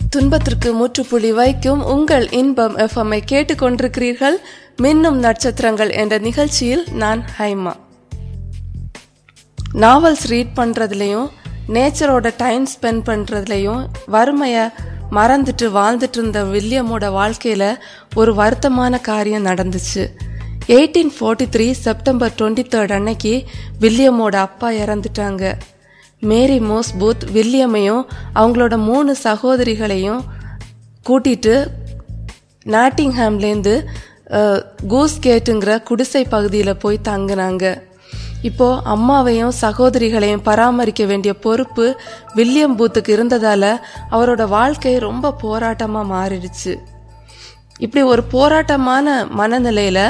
துன்பத்திற்கு முற்றுப்புள்ளி வைக்கும் உங்கள் இன்பம் எஃப்எம்ஐ கேட்டுக்கொண்டிருக்கிறீர்கள் மின்னும் நட்சத்திரங்கள் என்ற நிகழ்ச்சியில் நான் ஹைமா நாவல்ஸ் ரீட் பண்ணுறதுலையும் நேச்சரோட டைம் ஸ்பெண்ட் பண்ணுறதுலையும் வறுமையை மறந்துட்டு வாழ்ந்துட்டு இருந்த வில்லியமோட வாழ்க்கையில் ஒரு வருத்தமான காரியம் நடந்துச்சு eighteen forty three September twenty third அன்னைக்கு வில்லியமோட அப்பா இறந்துட்டாங்க மேரி மோஸ் பூத் வில்லியமையும் அவங்களோட மூணு சகோதரிகளையும் கூட்டிட்டு நாட்டிங்ஹாம்லேருந்து கூஸ் கேட்டுங்கிற குடிசை பகுதியில் போய் தங்கினாங்க இப்போ அம்மாவையும் சகோதரிகளையும் பராமரிக்க வேண்டிய பொறுப்பு வில்லியம் பூத்துக்கு இருந்ததால அவரோட வாழ்க்கை ரொம்ப போராட்டமா மாறிடுச்சு இப்படி ஒரு போராட்டமான மனநிலையில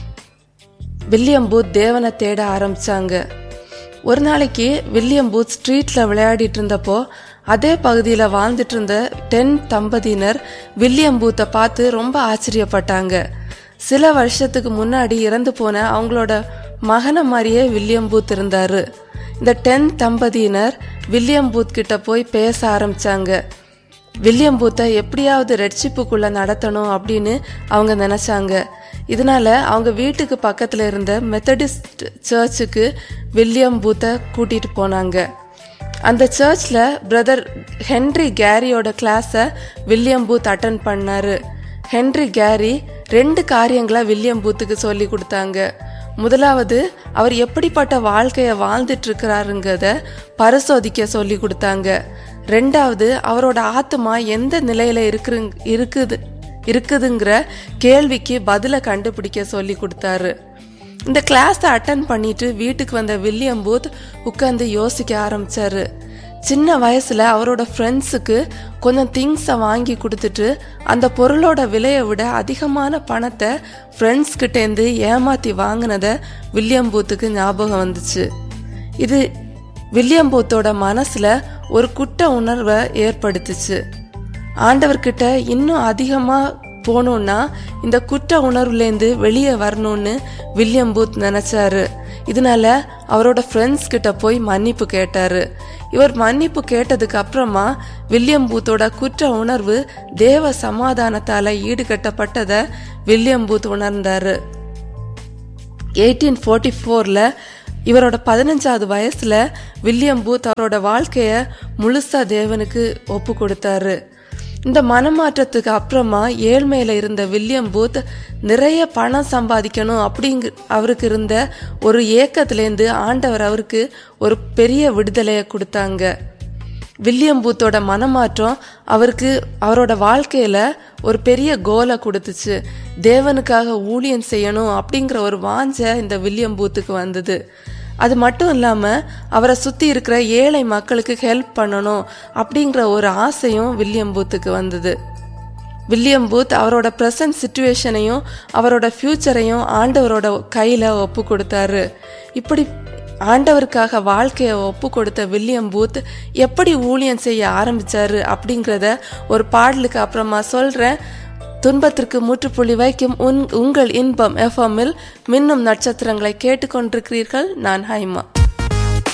வில்லியம் பூத் தேவனை தேட ஆரம்பிச்சாங்க ஒரு நாளைக்கு வில்லியம் பூத் ஸ்ட்ரீட்ல விளையாடிட்டு இருந்தப்போ அதே பகுதியில் வாழ்ந்துட்டு இருந்த டென் தம்பதியினர் வில்லியம் பூத்தை பார்த்து ரொம்ப ஆச்சரியப்பட்டாங்க சில வருஷத்துக்கு முன்னாடி இறந்து போன அவங்களோட மகனை மாதிரியே வில்லியம் பூத் இருந்தாரு இந்த டென் தம்பதியினர் வில்லியம் பூத் கிட்ட போய் பேச ஆரம்பிச்சாங்க வில்லியம் பூத்தை எப்படியாவது ரெட்ஷிப்புக்குள்ள நடத்தணும் அப்படின்னு அவங்க நினைச்சாங்க இதனால அவங்க வீட்டுக்கு பக்கத்துல இருந்த மெத்தடிஸ்ட் சர்ச்சுக்கு வில்லியம் பூத்தை கூட்டிட்டு போனாங்க அந்த சர்ச்ல பிரதர் ஹென்ரி கேரியோட கிளாஸை வில்லியம் பூத் அட்டன் பண்ணாரு ஹென்ரி கேரி ரெண்டு காரியங்களை வில்லியம் பூத்துக்கு சொல்லி கொடுத்தாங்க முதலாவது அவர் எப்படிப்பட்ட வாழ்க்கையை வாழ்ந்துட்டு இருக்கிறாருங்கிறத பரிசோதிக்க சொல்லி கொடுத்தாங்க ரெண்டாவது அவரோட ஆத்மா எந்த நிலையில இருக்கிற இருக்குது இருக்குதுங்கிற கேள்விக்கு பதிலை கண்டுபிடிக்க சொல்லி கொடுத்தாரு இந்த கிளாஸை அட்டன் பண்ணிட்டு வீட்டுக்கு வந்த வில்லியம் பூத் உட்காந்து யோசிக்க ஆரம்பிச்சாரு சின்ன வயசுல அவரோட ஃப்ரெண்ட்ஸுக்கு கொஞ்சம் திங்ஸை வாங்கி கொடுத்துட்டு அந்த பொருளோட விலையை விட அதிகமான பணத்தை ஃப்ரெண்ட்ஸ் கிட்டேருந்து ஏமாத்தி வாங்கினத வில்லியம் பூத்துக்கு ஞாபகம் வந்துச்சு இது வில்லியம் பூத்தோட மனசுல ஒரு குற்ற உணர்வை ஏற்படுத்துச்சு ஆண்டவர்கிட்ட இன்னும் அதிகமா போகணும்னா இந்த குற்ற உணர்வுலேருந்து வெளியே வரணும்னு வில்லியம் பூத் நினைச்சாரு இதனால அவரோட ஃப்ரெண்ட்ஸ் கிட்ட போய் மன்னிப்பு கேட்டாரு இவர் மன்னிப்பு கேட்டதுக்கு அப்புறமா வில்லியம் பூத்தோட குற்ற உணர்வு தேவ சமாதானத்தால ஈடுகட்டப்பட்டதை வில்லியம் பூத் உணர்ந்தாரு எயிட்டீன் ஃபோர்ட்டி ஃபோரில் இவரோட பதினஞ்சாவது வயசுல வில்லியம் பூத் அவரோட வாழ்க்கைய முழுசா தேவனுக்கு ஒப்பு கொடுத்தாரு இந்த மனமாற்றத்துக்கு அப்புறமா ஏழ்மையில இருந்த வில்லியம் பூத் நிறைய பணம் சம்பாதிக்கணும் அப்படிங்க அவருக்கு இருந்த ஒரு ஏக்கத்திலேருந்து ஆண்டவர் அவருக்கு ஒரு பெரிய விடுதலையை கொடுத்தாங்க வில்லியம் பூத்தோட மனமாற்றம் அவருக்கு அவரோட வாழ்க்கையில ஒரு பெரிய கோலை கொடுத்துச்சு தேவனுக்காக ஊழியம் செய்யணும் அப்படிங்கிற ஒரு வாஞ்ச இந்த வில்லியம் பூத்துக்கு வந்தது அது மட்டும் இல்லாம அவரை சுத்தி இருக்கிற ஏழை மக்களுக்கு ஹெல்ப் பண்ணணும் அப்படிங்கிற ஒரு ஆசையும் வில்லியம் பூத்துக்கு வந்தது வில்லியம் பூத் அவரோட ப்ரெசன்ட் சுச்சுவேஷனையும் அவரோட ஃபியூச்சரையும் ஆண்டவரோட கையில ஒப்பு கொடுத்தாரு இப்படி ஆண்டவருக்காக வாழ்க்கையை ஒப்பு கொடுத்த வில்லியம் பூத் எப்படி ஊழியம் செய்ய ஆரம்பிச்சாரு அப்படிங்கிறத ஒரு பாடலுக்கு அப்புறமா சொல்றேன் துன்பத்திற்கு முற்றுப்புள்ளி வைக்கும் உன் உங்கள் இன்பம் எஃப்எம்மில் மின்னும் நட்சத்திரங்களை கேட்டுக்கொண்டிருக்கிறீர்கள் நான் ஹைமா